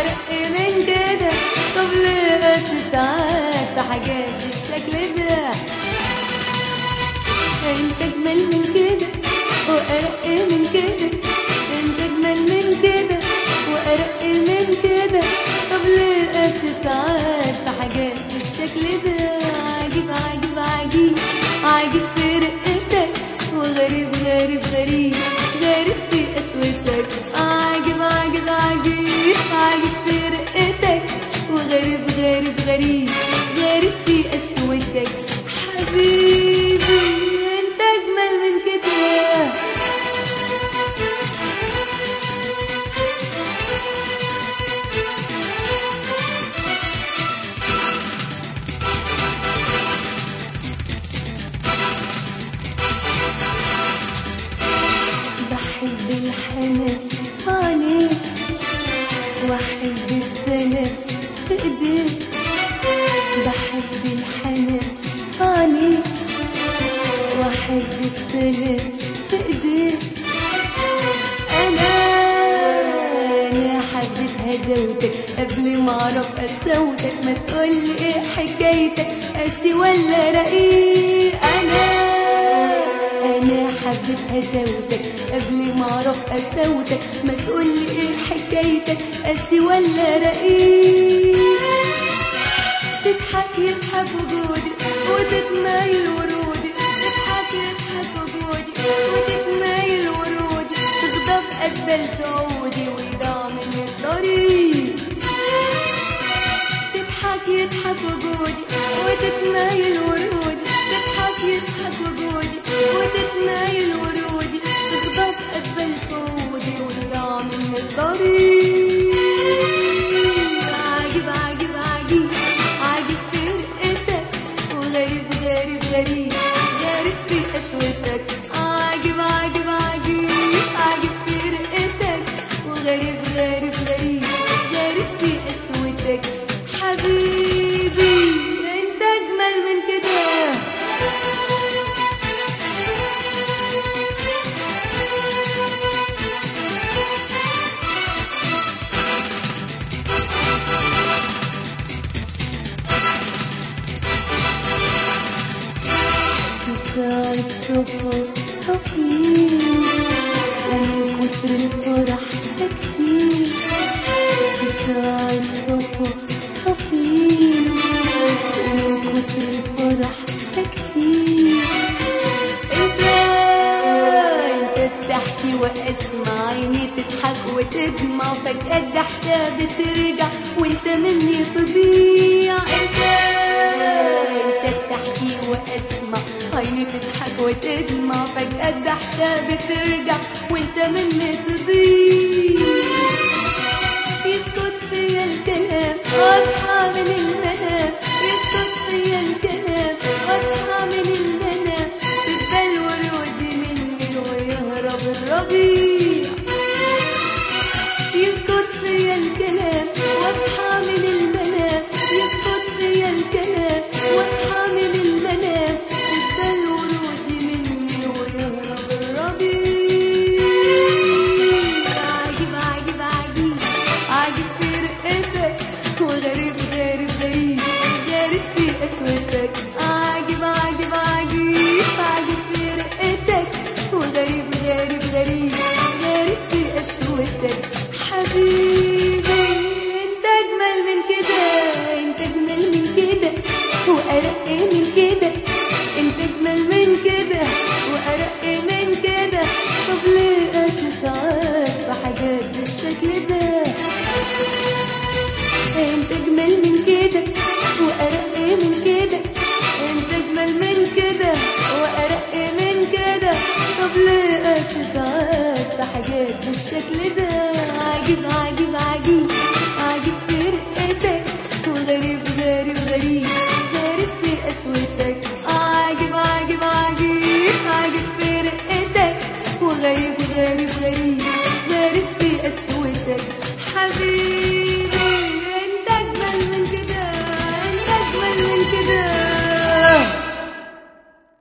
وأرق من كده طب ليه قاسي ساعات في حاجات بالشكل ده انت اجمل من كده وارق من كده انت اجمل من كده وارق من كده طب ليه قاسي ساعات في حاجات بالشكل ده عجيب عجيب عجيب عجيب في رقتك وغريب غريب غريب غريب في قسوتك عجيب عجيب عجيب عجيب في رقتك وغريب غريب غريب غريب في قسوتك حبيبي انت اجمل من كده بحب الحنان عليك واحب السلام في ايديك بحب الحنان عليك واحب السلام في ايديك انا انا حبيت هدوتك قبل ما اعرف قسوتك ما تقولي ايه حكايتك قاسي ولا رقيق انا انا حبيت هدوتك قبل ما اعرف قسوتك ما تقولي ايه حكايتك قاسي ولا رقيق تضحك يضحك وجودي وتتمايل ورودي تضحك يضحك وجودي وتتمايل ورودي تغضب قد تعودي ويضاع من الطريق تضحك يضحك وجودي وتتمايل ورودي تضحك يضحك وجودي وتتمايل ورودي تغضب قد تعودي ويضاع من الطريق عجيب عجيب عجيب عجيب في رقتك وغريب غريب غريب غريب في قسوتك عجيب عجيب عجيب عجيب في رقتك وغريب غريب غريب غريب في قسوتك حبيبي انت اجمل من كده ساعة الصبح صفين ومن كتر الفرح ساكتين ساعة الصبح صفين ومن كتر الفرح ساكتين انت انت بتحكي واسمع عيني تضحك وتدمع فجأة الضحكة بترجع وانت مني تضيع انت انت بتحكي واسمع عيني تضحك وتدمع فجأة الضحكة بترجع وانت مني تضيع يسكت فيا الكلام واصحى من المنام يسكت فيا الكلام واصحى من المنام تبقى الورود مني ويهرب الربيع يسكت فيا الكلام واصحى من المنام يسكت فيا الكلام واصحى من المنام تبقى الورود مني ويهرب الربيع عجيب عجيب عجيب عجيب في رقتك وغريب غريب غريب غريب في قسوتك عجيب عجيب عجيب عجيب في رقتك وغريب غريب غريب غريب في قسوتك حبيبي انت اجمل من كده انت اجمل من كده وارق من كده انت اجمل من كده وارق من كده طب ليه قاسي ساعات في حاجات بالشكل ده انت اجمل من كده وارق من كده انت اجمل من كده وارق من كده طب ليه قاسي ساعات في حاجات بالشكل ده عجيب عجيب عجيب عجيب في رقتك وغريب غريب غريب غريب في قسوتك